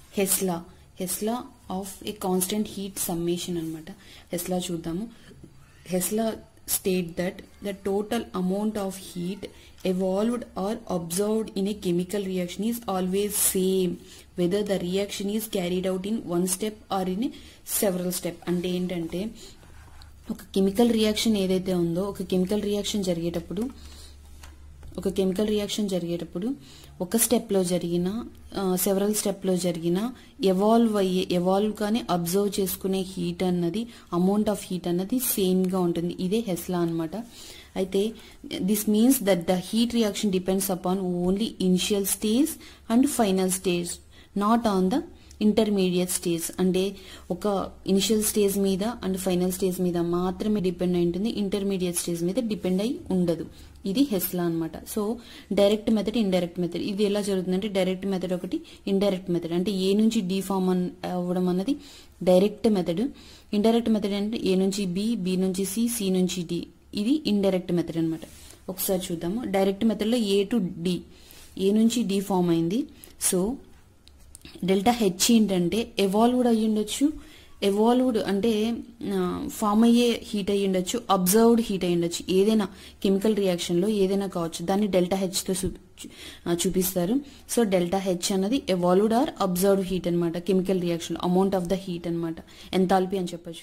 హెస్లా Hess law of a constant heat summation అనమాట Hess law చూద్దాము హెస్లా state that the total amount of heat evolved or observed in a chemical reaction is always same whether the reaction is carried out in one step or in a several step అంటే ఏంటంటే ఒక chemical reaction ఏదైతే ఉందో ఒక chemical reaction జరిగేటప్పుడు ఒక chemical reaction జరిగేటప్పుడు ఒక స్టెప్లో జరిగిన సెవరల్ స్టెప్లో జరిగిన ఎవాల్వ్ అయ్యే ఎవాల్వ్ కానీ అబ్జర్వ్ చేసుకునే హీట్ అన్నది అమౌంట్ ఆఫ్ హీట్ అన్నది సేమ్గా ఉంటుంది ఇదే హెస్లా అనమాట అయితే this means that the heat reaction depends upon only initial stage and final stage not on the intermediate stage అంటే ఒక ఇనిషియల్ స్టేజ్ మీద అండ్ ఫైనల్ స్టేజ్ మీద మాత్రమే డిపెండ్ అయి ఉంటుంది ఇంటర్మీడియట్ స్టేజ్ మీద డిపెండ్ అయి ఉండదు ఇది హెస్లా అనమాట so direct method indirect method ఇది ఎలా జరుగుతుందంటే డైరెక్ట్ మెథడ్ ఒకటి ఇండైరెక్ట్ మెథడ్ అంటే ఏ నుంచి డి ఫామ్ అవ్వడం అన్నది డైరెక్ట్ మెథడ్ ఇండైరెక్ట్ మెథడ్ అంటే ఏ నుంచి బి బి నుంచి సి సి నుంచి డి ఇది ఇండైరెక్ట్ మెథడ్ అనమాట ఒకసారి చూద్దాము డైరెక్ట్ మెథడ్లో ఏ టు డి ఏ నుంచి డి ఫామ్ అయింది సో డెల్టా హెచ్ ఏంటంటే ఎవాల్వ్డ్ అయ్యి ఉండొచ్చు ఎవాల్వ్డ్ అంటే ఫామ్ అయ్యే హీట్ అయ్యి ఉండొచ్చు అబ్జర్వ్డ్ హీట్ అయ్యి ఉండొచ్చు ఏదైనా కెమికల్ రియాక్షన్లో ఏదైనా కావచ్చు దాన్ని డెల్టా హెచ్తో చూపిస్తారు సో డెల్టా హెచ్ అన్నది ఎవాల్వ్డ్ ఆర్ అబ్జర్వ్డ్ హీట్ అనమాట chemical reaction amount of the heat అనమాట ఎంతాల్పీ అని చెప్పొచ్చు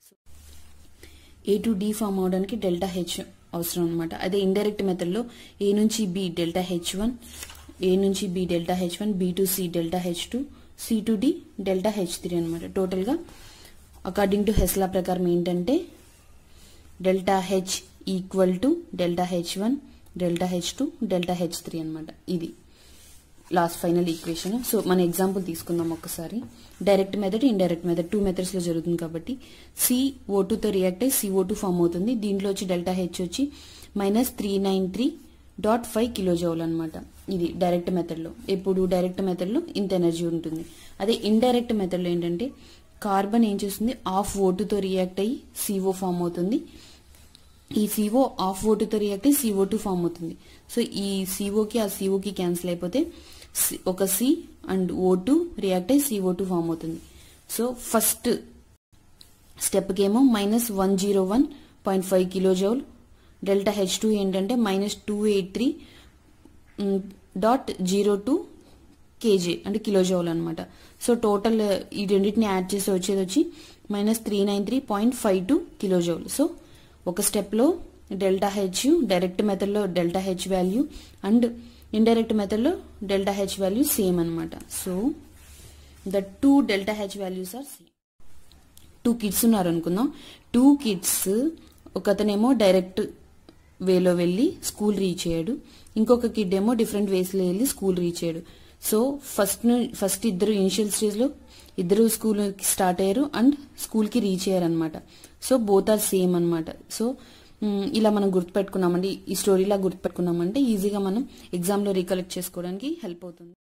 ఏ టు డి ఫామ్ అవడానికి డెల్టా హెచ్ అవసరం అనమాట అదే ఇండైరెక్ట్ మెథడ్లో ఏ నుంచి B delta H one A నుంచి B delta H one B to C delta H two C to D delta H three అనమాట టోటల్గా అకార్డింగ్ టు హెస్లా ప్రకారం ఏంటంటే delta H equal to delta H one delta H two delta H three అనమాట ఇది last final equation so మన example తీసుకుందాం ఒక్కసారి direct method indirect method two methods లో జరుగుతుంది కాబట్టి సి ఓ తో రియాక్ట్ అయ్యి సిఓ టూ ఫామ్ అవుతుంది దీంట్లో వచ్చి డెల్టా హెచ్ వచ్చి minus three nine three dot five kilo joule అనమాట ఇది డైరెక్ట్ మెథడ్లో ఎప్పుడు డైరెక్ట్ మెథడ్లో ఇంత ఎనర్జీ ఉంటుంది అదే ఇండైరెక్ట్ మెథడ్లో ఏంటంటే కార్బన్ ఏం చేస్తుంది ఆఫ్ ఓటుతో రియాక్ట్ అయ్యి సిఓ ఫామ్ అవుతుంది ఈ సిఓ ఆఫ్ ఓటుతో రియాక్ట్ అయ్యి సిఓ టూ ఫామ్ అవుతుంది సో ఈ సిఓకి ఆ సిఓకి క్యాన్సిల్ అయిపోతే ఒక C and O two react అయ్యి సిఓ టూ ఫామ్ అవుతుంది సో ఫస్ట్ స్టెప్కి ఏమో minus one zero one point five kilo joule delta H two ఏంటంటే minus two eight three dot zero two KG అంటే కిలో జౌల్ అనమాట so total ఈ రెండింటిని add చేసి వచ్చేది వచ్చి minus three nine three point five two kilo joule so ఒక స్టెప్లో డెల్టా హెచ్ డైరెక్ట్ మెథడ్లో delta H value and indirect మెథడ్లో డెల్టా హెచ్ వాల్యూ సేమ్ అనమాట so the two delta H values are same two kids ఉన్నారు అనుకుందాం two kids ఒకతనేమో direct వేలో వెళ్ళి school reach అయ్యాడు ఇంకొక కిడ్ ఏమో డిఫరెంట్ వేస్లో వెళ్ళి స్కూల్ రీచ్ అయ్యాడు సో ఫస్ట్ ఫస్ట్ ఇద్దరు ఇనిషియల్ స్టేజ్లో ఇద్దరు స్కూల్ స్టార్ట్ అయ్యారు అండ్ స్కూల్కి రీచ్ అయ్యారు అనమాట సో బోత్ ఆర్ సేమ్ అనమాట సో ఇలా మనం గుర్తుపెట్టుకున్నామంటే ఈ స్టోరీలా గుర్తుపెట్టుకున్నామంటే ఈజీగా మనం ఎగ్జామ్లో రీకలెక్ట్ చేసుకోవడానికి హెల్ప్ అవుతుంది